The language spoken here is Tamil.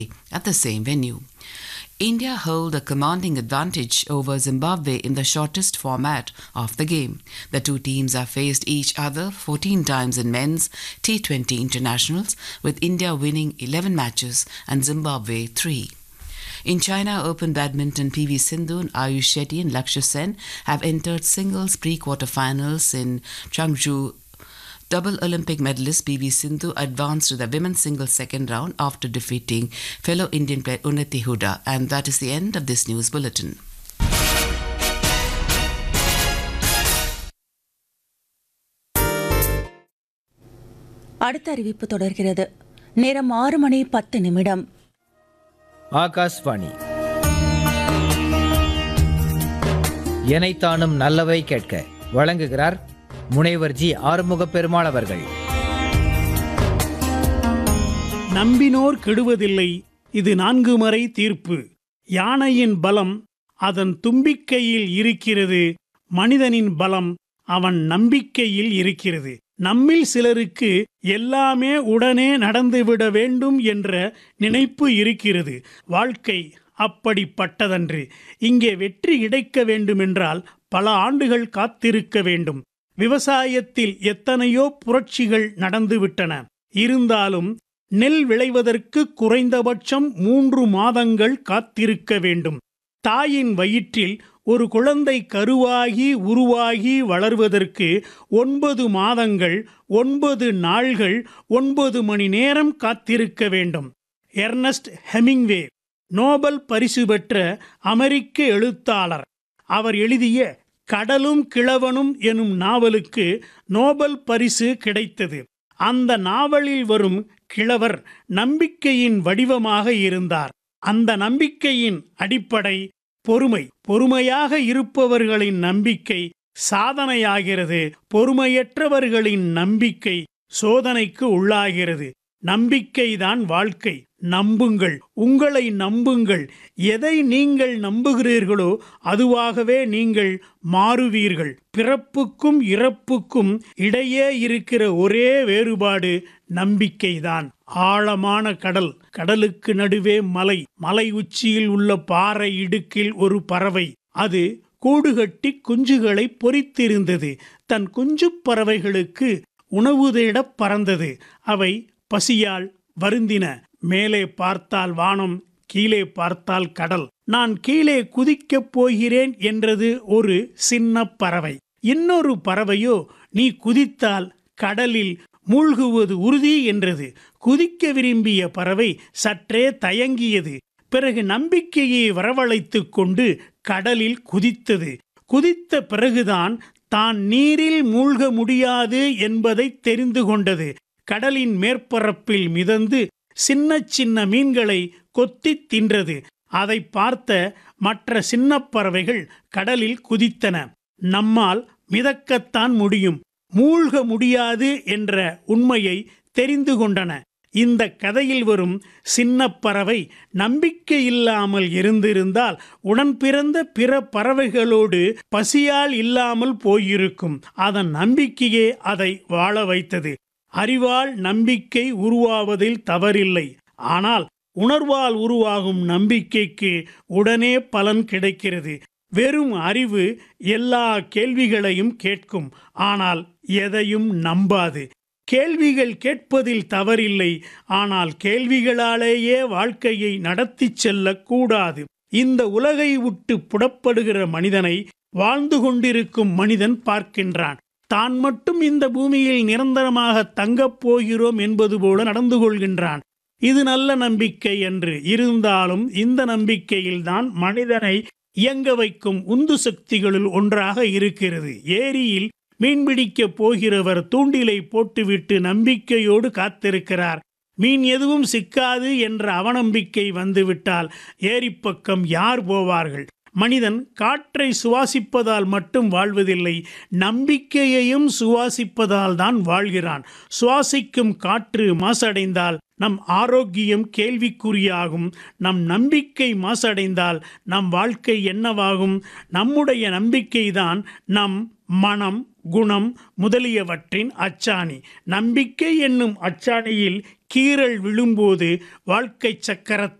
at the same venue. India hold a commanding advantage over Zimbabwe in the shortest format of the game. The two teams have faced each other 14 times in men's T20 internationals, with India winning 11 matches and Zimbabwe 3. In China Open Badminton, PV Sindhu, Ayush Shetty and Lakshya Sen have entered singles pre-quarterfinals in Changzhou Double Olympic medalist PV Sindhu advanced to the women's singles second round after defeating fellow Indian player Unnati Huda. And that is the end of this news bulletin. அடுத்த அறிவிப்பு தொடர்கிறது நேரம் ஆறு மணி பத்து நிமிடம் ஆகாஷ்வாணி எனைத்தானும் நல்லவை கேட்க வழங்குகிறார் முனைவர் ஜி ஆறுமுக பெருமாள் அவர்கள் நம்பினோர் கெடுவதில்லை இது நான்கு மறை தீர்ப்பு யானையின் பலம் அதன் தும்பிக்கையில் இருக்கிறது மனிதனின் பலம் அவன் நம்பிக்கையில் இருக்கிறது நம்மில் சிலருக்கு எல்லாமே உடனே நடந்துவிட வேண்டும் என்ற நினைப்பு இருக்கிறது வாழ்க்கை அப்படிப்பட்டதன்று இங்கே வெற்றி கிடைக்க வேண்டுமென்றால் பல ஆண்டுகள் காத்திருக்க வேண்டும் விவசாயத்தில் எத்தனையோ புரட்சிகள் நடந்துவிட்டன இருந்தாலும் நெல் விளைவதற்கு குறைந்தபட்சம் மூன்று மாதங்கள் காத்திருக்க வேண்டும் தாயின் வயிற்றில் ஒரு குழந்தை கருவாகி உருவாகி வளர்வதற்கு ஒன்பது மாதங்கள் ஒன்பது நாள்கள் ஒன்பது மணி நேரம் காத்திருக்க வேண்டும் எர்னஸ்ட் ஹெமிங்வே நோபல் பரிசு பெற்ற அமெரிக்க எழுத்தாளர் அவர் எழுதிய கடலும் கிழவனும் எனும் நாவலுக்கு நோபல் பரிசு கிடைத்தது அந்த நாவலில் வரும் கிழவர் நம்பிக்கையின் வடிவமாக இருந்தார் அந்த நம்பிக்கையின் அடிப்படை பொறுமை பொறுமையாக இருப்பவர்களின் நம்பிக்கை சாதனையாகிறது பொறுமையற்றவர்களின் நம்பிக்கை சோதனைக்கு உள்ளாகிறது நம்பிக்கைதான் வாழ்க்கை நம்புங்கள் உங்களை நம்புங்கள் எதை நீங்கள் நம்புகிறீர்களோ அதுவாகவே நீங்கள் மாறுவீர்கள் பிறப்புக்கும் இறப்புக்கும் இடையே இருக்கிற ஒரே வேறுபாடு நம்பிக்கைதான் ஆழமான கடல் கடலுக்கு நடுவே மலை மலை உச்சியில் உள்ள பாறை இடுக்கில் ஒரு பறவை அது கூடுகட்டி குஞ்சுகளை பொறித்திருந்தது தன் குஞ்சுப் பறவைகளுக்கு உணவு தேடப் பறந்தது அவை பசியால் வருந்தின மேலே பார்த்தால் வானம் கீழே பார்த்தால் கடல் நான் கீழே குதிக்கப் போகிறேன் என்றது ஒரு சின்ன பறவை இன்னொரு பறவையோ நீ குதித்தால் கடலில் மூழ்குவது உறுதி என்றது குதிக்க விரும்பிய பறவை சற்றே தயங்கியது பிறகு நம்பிக்கையை வரவழைத்துக் கொண்டு கடலில் குதித்தது குதித்த பிறகுதான் தான் நீரில் மூழ்க முடியாது என்பதை தெரிந்து கொண்டது கடலின் மேற்பரப்பில் மிதந்து சின்ன சின்ன மீன்களை கொத்தித் தின்றது அதை பார்த்த மற்ற சின்ன பறவைகள் கடலில் குதித்தன நம்மால் மிதக்கத்தான் முடியும் மூழ்க முடியாது என்ற உண்மையை தெரிந்து கொண்டன இந்த கதையில் வரும் சின்ன பறவை நம்பிக்கை இல்லாமல் இருந்திருந்தால் உடன் பிறந்த பிற பறவைகளோடு பசியால் இல்லாமல் போயிருக்கும் அதன் நம்பிக்கையே அதை வாழ வைத்தது அறிவால் நம்பிக்கை உருவாவதில் தவறில்லை ஆனால் உணர்வால் உருவாகும் நம்பிக்கைக்கு உடனே பலன் கிடைக்கிறது வெறும் அறிவு எல்லா கேள்விகளையும் கேட்கும் ஆனால் எதையும் நம்பாது கேள்விகள் கேட்பதில் தவறில்லை ஆனால் கேள்விகளாலேயே வாழ்க்கையை நடத்திச் செல்லக்கூடாது இந்த உலகை விட்டு புடப்படுகிற மனிதனை வாழ்ந்து கொண்டிருக்கும் மனிதன் பார்க்கின்றான் தான் மட்டும் இந்த பூமியில் நிரந்தரமாக தங்கப் போகிறோம் என்பது போல நடந்து கொள்கின்றான் இது நல்ல நம்பிக்கை என்று இருந்தாலும் இந்த நம்பிக்கையில்தான் மனிதனை இயங்க வைக்கும் உந்து சக்திகளுள் ஒன்றாக இருக்கிறது ஏரியில் மீன்பிடிக்கப் போகிறவர் தூண்டிலை போட்டுவிட்டு நம்பிக்கையோடு காத்திருக்கிறார் மீன் எதுவும் சிக்காது என்ற அவநம்பிக்கை வந்துவிட்டால் ஏரிப்பக்கம் யார் போவார்கள் மனிதன் காற்றை சுவாசிப்பதால் மட்டும் வாழ்வதில்லை நம்பிக்கையையும் சுவாசிப்பதால் தான் வாழ்கிறான் சுவாசிக்கும் காற்று மாசடைந்தால் நம் ஆரோக்கியம் கேள்விக்குறியாகும் நம் நம்பிக்கை மாசடைந்தால் நம் வாழ்க்கை என்னவாகும் நம்முடைய நம்பிக்கைதான் நம் மனம் குணம் முதலியவற்றின் அச்சாணி நம்பிக்கை என்னும் அச்சாணியில் கீறல் விழும்போது வாழ்க்கை சக்கர